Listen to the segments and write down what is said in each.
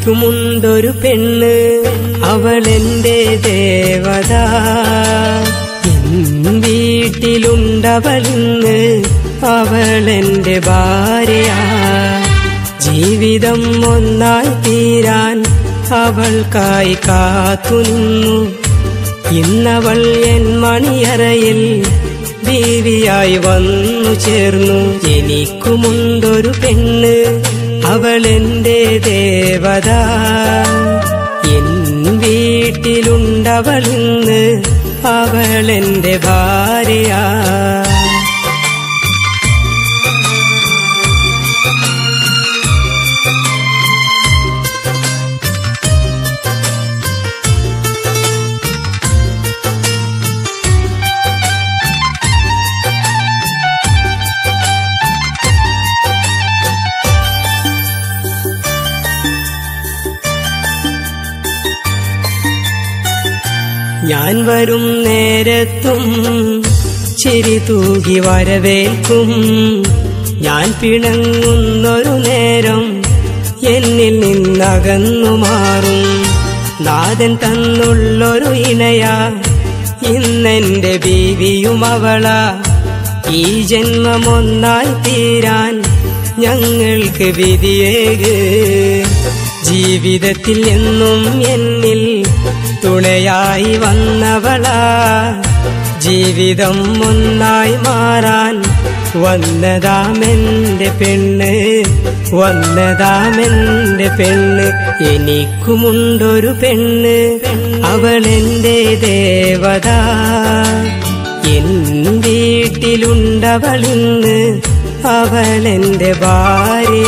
എനിക്കുമുണ്ടൊരു പെണ്ണ് അവളെന്റെ ദേവത എൻ വീട്ടിലുണ്ടവളിന്ന് അവളെന്റെ ഭാര്യ ജീവിതം ഒന്നായി തീരാൻ അവൾക്കായി കാത്തുനിന്നു ഇന്നവൾ എൻ മണിയറയിൽ ബീവിയായി വന്നു ചേർന്നു എനിക്കുമുണ്ടൊരു പെണ്ണ് അവളെന്റെ ദേവത എൻ വീട്ടിലുണ്ടവളിന്ന് അവളെന്റെ ഭാര്യ ഞാൻ വരും നേരത്തും ചിരി തൂകി വരവേൽക്കും ഞാൻ പിണങ്ങുന്നൊരു നേരം എന്നിൽ നിന്നകന്നു മാറും നാഥൻ തന്നുള്ളൊരു ഇണയാ ഇന്നെന്റെ ബീവിയും അവളാ ഈ ജന്മമൊന്നായി തീരാൻ ഞങ്ങൾക്ക് വിധിയേക് ജീവിതത്തിൽ എന്നും എന്നിൽ തുണയായി വന്നവളാ ജീവിതം ഒന്നായി മാറാൻ വന്നതാമെന്റെ പെണ്ണ് വന്നതാമെന്റെ പെണ്ണ് എനിക്കുമുണ്ടൊരു പെണ്ണ് അവളെന്റെ ദേവത എൻ വീട്ടിലുണ്ടവളിന്ന് അവളെന്റെ ഭാര്യ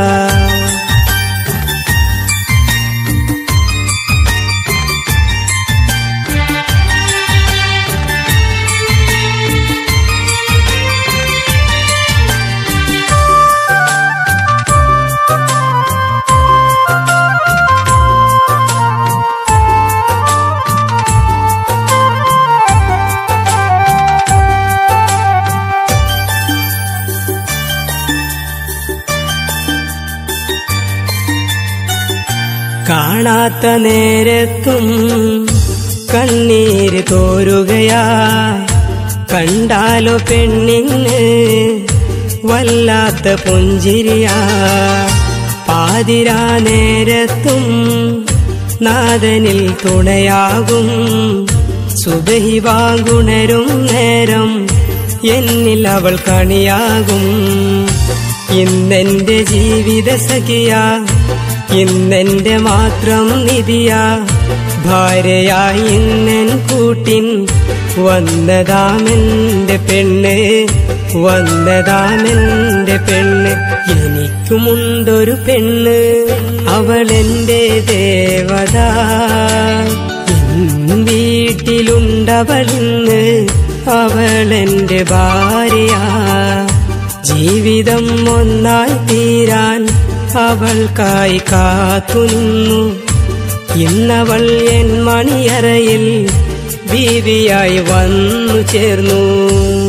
കാണാത്ത നേരത്തും കണ്ണീര് തോരുകയാ കണ്ടാലോ പെണ്ണിന് വല്ലാത്ത പുഞ്ചിരിയാ പാതിരാ നേരത്തും നാദനിൽ തുണയാകും സുബഹി വാങ്ങുണരും നേരം എന്നിൽ അവൾ കണിയാകും ഇന്നെന്റെ ജീവിത സഖിയാ ഇന്നെന്റെ മാത്രം നിധിയാ ഭാര്യയായി ഇന്നൻ കൂട്ടിൻ വന്നതാമെന്റെ പെണ്ണ് വന്നതാമെന്റെ പെണ്ണ് എനിക്കുമുണ്ടൊരു പെണ്ണ് അവളെന്റെ ദേവത എൻ വീട്ടിലുണ്ടവളിന്ന് അവളെന്റെ ഭാര്യ ജീവിതം ഒന്നായി തീരാൻ അവൾക്കായി കാത്തുനിന്നു ഇന്നവൾ എൻ മണിയറയിൽ ബീവിയായി വന്നു ചേർന്നു